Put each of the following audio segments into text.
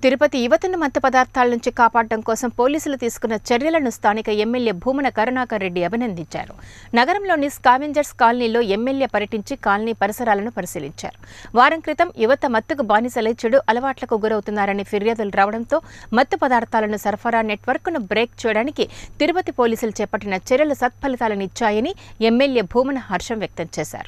తిరుపతి యువతను మత్తు పదార్థాల నుంచి కాపాడడం కోసం పోలీసులు తీసుకున్న చర్యలను స్థానిక ఎమ్మెల్యే భూమన కరుణాకర్ రెడ్డి అభినందించారు నగరంలోని స్కావెంజర్స్ కాలనీలో ఎమ్మెల్యే పర్యటించి కాలనీ పరిసరాలను పరిశీలించారు వారం క్రితం యువత మత్తుకు బానిసలై చెడు అలవాట్లకు గురవుతున్నారని ఫిర్యాదులు రావడంతో మత్తు పదార్థాలను సరఫరా నెట్వర్క్ను బ్రేక్ చేయడానికి తిరుపతి పోలీసులు చేపట్టిన చర్యలు సత్ఫలితాలనిచ్చాయని ఎమ్మెల్యే భూమన హర్షం వ్యక్తం చేశారు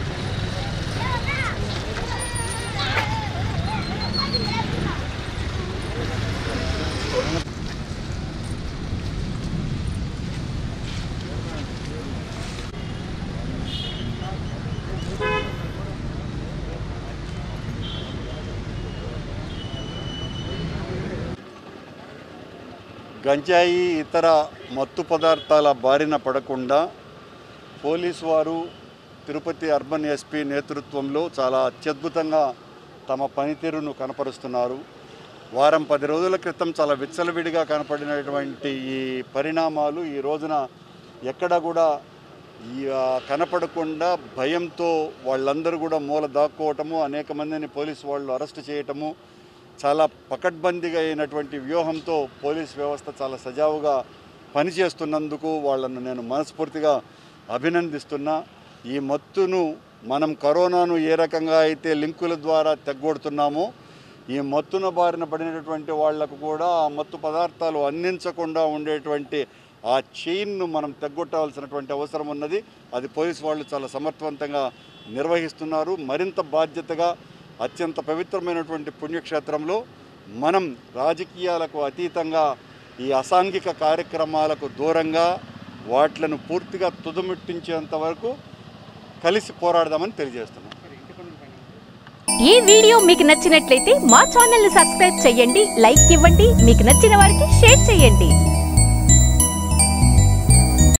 గంజాయి ఇతర మత్తు పదార్థాల బారిన పడకుండా పోలీసు వారు తిరుపతి అర్బన్ ఎస్పీ నేతృత్వంలో చాలా అత్యద్భుతంగా తమ పనితీరును కనపరుస్తున్నారు వారం పది రోజుల క్రితం చాలా విచ్చలవిడిగా కనపడినటువంటి ఈ పరిణామాలు ఈ రోజున ఎక్కడ కూడా ఈ ఆ, కనపడకుండా భయంతో వాళ్ళందరూ కూడా మూల దాక్కోవటము అనేక మందిని పోలీసు వాళ్ళు అరెస్ట్ చేయటము చాలా పకడ్బందీగా అయినటువంటి వ్యూహంతో పోలీస్ వ్యవస్థ చాలా సజావుగా పనిచేస్తున్నందుకు వాళ్ళను నేను మనస్ఫూర్తిగా అభినందిస్తున్నా ఈ మత్తును మనం కరోనాను ఏ రకంగా అయితే లింకుల ద్వారా తెగ్గొడుతున్నామో ఈ మత్తున బారిన పడినటువంటి వాళ్లకు కూడా ఆ మత్తు పదార్థాలు అందించకుండా ఉండేటువంటి ఆ చైన్ను మనం తెగ్గొట్టాల్సినటువంటి అవసరం ఉన్నది అది పోలీసు వాళ్ళు చాలా సమర్థవంతంగా నిర్వహిస్తున్నారు మరింత బాధ్యతగా అత్యంత పవిత్రమైనటువంటి పుణ్యక్షేత్రంలో మనం రాజకీయాలకు అతీతంగా ఈ అసాంఘిక కార్యక్రమాలకు దూరంగా వాట్లను పూర్తిగా తుదముట్టించేంత వరకు కలిసి పోరాడదామని తెలియజేస్తున్నాం ఈ వీడియో మీకు నచ్చినట్లయితే మా ఛానల్ ని సబ్స్క్రైబ్ చేయండి లైక్ ఇవ్వండి మీకు నచ్చిన వారికి షేర్ చేయండి